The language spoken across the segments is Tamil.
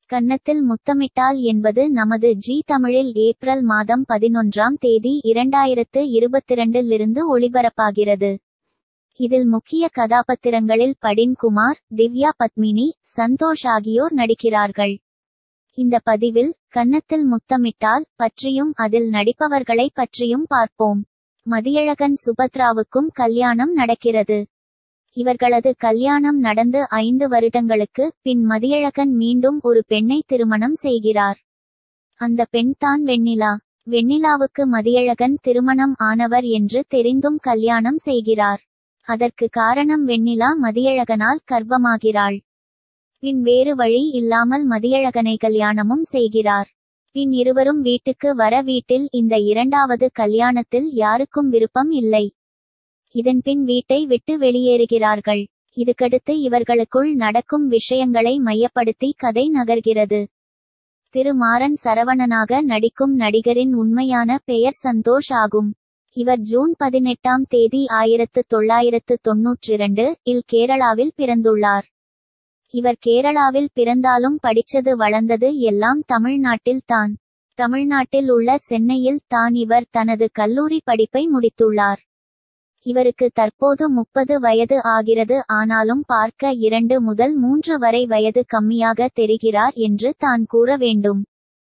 கன்னத்தில் முத்தமிட்டால் என்பது நமது ஜி தமிழில் ஏப்ரல் மாதம் பதினொன்றாம் தேதி இரண்டாயிரத்து இருபத்திரண்டிலிருந்து ஒளிபரப்பாகிறது இதில் முக்கிய கதாபாத்திரங்களில் படின் குமார் திவ்யா பத்மினி சந்தோஷ் ஆகியோர் நடிக்கிறார்கள் இந்த பதிவில் கன்னத்தில் முத்தமிட்டால் பற்றியும் அதில் நடிப்பவர்களை பற்றியும் பார்ப்போம் மதியழகன் சுபத்ராவுக்கும் கல்யாணம் நடக்கிறது இவர்களது கல்யாணம் நடந்து ஐந்து வருடங்களுக்கு பின் மதியழகன் மீண்டும் ஒரு பெண்ணை திருமணம் செய்கிறார் அந்த பெண் தான் வெண்ணிலா வெண்ணிலாவுக்கு மதியழகன் திருமணம் ஆனவர் என்று தெரிந்தும் கல்யாணம் செய்கிறார் அதற்கு காரணம் வெண்ணிலா மதியழகனால் கர்ப்பமாகிறாள் பின் வேறு வழி இல்லாமல் மதியழகனை கல்யாணமும் செய்கிறார் பின் இருவரும் வீட்டுக்கு வர வீட்டில் இந்த இரண்டாவது கல்யாணத்தில் யாருக்கும் விருப்பம் இல்லை இதன்பின் வீட்டை விட்டு வெளியேறுகிறார்கள் இதுக்கடுத்து இவர்களுக்குள் நடக்கும் விஷயங்களை மையப்படுத்தி கதை நகர்கிறது திரு மாறன் சரவணனாக நடிக்கும் நடிகரின் உண்மையான பெயர் சந்தோஷ் ஆகும் இவர் ஜூன் பதினெட்டாம் தேதி ஆயிரத்து தொள்ளாயிரத்து தொன்னூற்றிரண்டு இல் கேரளாவில் பிறந்துள்ளார் இவர் கேரளாவில் பிறந்தாலும் படிச்சது வளர்ந்தது எல்லாம் தமிழ்நாட்டில் தான் தமிழ்நாட்டில் உள்ள சென்னையில் தான் இவர் தனது கல்லூரி படிப்பை முடித்துள்ளார் இவருக்கு தற்போது முப்பது வயது ஆகிறது ஆனாலும் பார்க்க இரண்டு முதல் மூன்று வரை வயது கம்மியாக தெரிகிறார் என்று தான் கூற வேண்டும்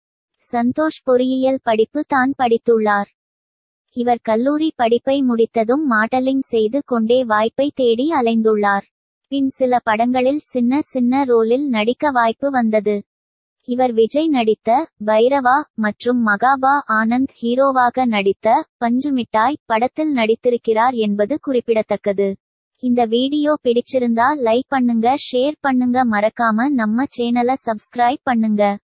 சந்தோஷ் பொறியியல் படிப்பு தான் படித்துள்ளார் இவர் கல்லூரி படிப்பை முடித்ததும் மாடலிங் செய்து கொண்டே வாய்ப்பை தேடி அலைந்துள்ளார் பின் சில படங்களில் சின்ன சின்ன ரோலில் நடிக்க வாய்ப்பு வந்தது இவர் விஜய் நடித்த பைரவா மற்றும் மகாபா ஆனந்த் ஹீரோவாக நடித்த பஞ்சுமிட்டாய் படத்தில் நடித்திருக்கிறார் என்பது குறிப்பிடத்தக்கது இந்த வீடியோ பிடிச்சிருந்தா லைக் பண்ணுங்க ஷேர் பண்ணுங்க மறக்காம நம்ம சேனலை சப்ஸ்கிரைப் பண்ணுங்க